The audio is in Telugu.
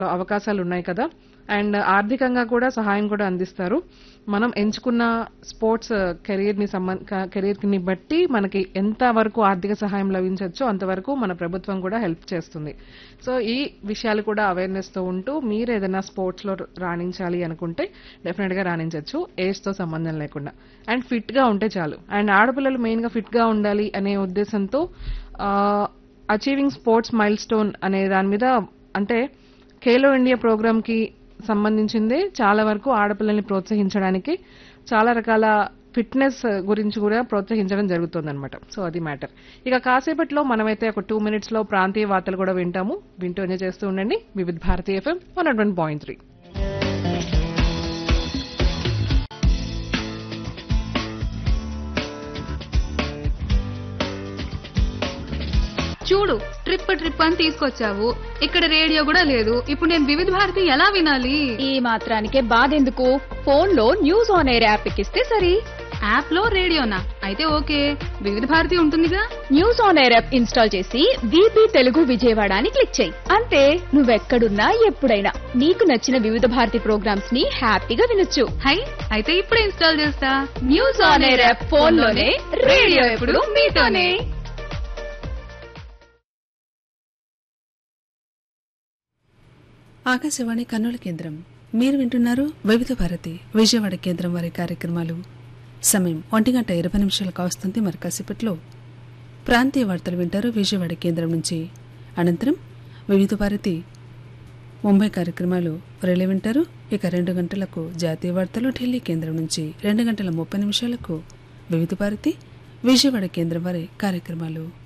అవకాశాలు ఉన్నాయి కదా అండ్ ఆర్థికంగా కూడా సహాయం కూడా అందిస్తారు మనం ఎంచుకున్న స్పోర్ట్స్ కెరీర్ ని సంబంధ కెరీర్ ని బట్టి మనకి ఎంత వరకు ఆర్థిక సహాయం లభించవచ్చో అంతవరకు మన ప్రభుత్వం కూడా హెల్ప్ చేస్తుంది సో ఈ విషయాలు కూడా అవేర్నెస్ తో ఉంటూ మీరు ఏదైనా స్పోర్ట్స్ లో రాణించాలి అనుకుంటే డెఫినెట్ గా రాణించవచ్చు ఏజ్ తో సంబంధం లేకుండా అండ్ ఫిట్ గా ఉంటే చాలు అండ్ ఆడపిల్లలు మెయిన్ గా ఫిట్ గా ఉండాలి అనే ఉద్దేశంతో అచీవింగ్ స్పోర్ట్స్ మైల్ స్టోన్ అనే దాని మీద అంటే ఖేలో ఇండియా ప్రోగ్రామ్ కి సంబంధించిందే చాలా వరకు ఆడపిల్లల్ని ప్రోత్సహించడానికి చాలా రకాల ఫిట్నెస్ గురించి కూడా ప్రోత్సహించడం జరుగుతుందన్నమాట సో అది మ్యాటర్ ఇక కాసేపట్లో మనమైతే ఒక టూ మినిట్స్ లో ప్రాంతీయ వార్తలు కూడా వింటాము వింటూ ఎంజాయ్ చేస్తూ ఉండండి Vividh Bharati FM one nought one point three చూడు ట్రిప్ ట్రిప్ అని తీసుకొచ్చావు ఇక్కడ రేడియో కూడా లేదు ఇప్పుడు నేను వివిధ భారతి ఎలా వినాలి ఈ మాత్రానికే బాధెందుకు ఫోన్ లో న్యూస్ ఆన్ ఎయిర్ యాప్ ఎక్కిస్తే సరి యాప్ లో రేడియోనా అయితే ఓకే వివిధ భారతి ఉంటుందిగా news on air app install చేసి వీపీ తెలుగు విజయవాడ అని క్లిక్ చేయి అంతే నువ్వెక్కడున్నా ఎప్పుడైనా నీకు నచ్చిన వివిధ భారతి ప్రోగ్రామ్స్ ని హ్యాపీగా వినొచ్చు హై అయితే ఇప్పుడే ఇన్స్టాల్ చేస్తా news on air app phone లోనే రేడియో ఎప్పుడు మీతోనే ఆకాశవాణి కర్నూలు కేంద్రం మీరు వింటున్నారు వివిధ భారతి విజయవాడ కేంద్రం వారి కార్యక్రమాలు సమయం ఒంటి గంట ఇరవై నిమిషాలు కావస్తుంది మరి కాసేపట్లో ప్రాంతీయ వార్తలు వింటారు విజయవాడ కేంద్రం నుంచి అనంతరం వివిధ భారతి ముంబై కార్యక్రమాలు రిలే వింటారు ఇక రెండు గంటలకు జాతీయ వార్తలు ఢిల్లీ కేంద్రం నుంచి రెండు గంటల ముప్పై నిమిషాలకు వివిధ భారతి విజయవాడ కేంద్రం వారి కార్యక్రమాలు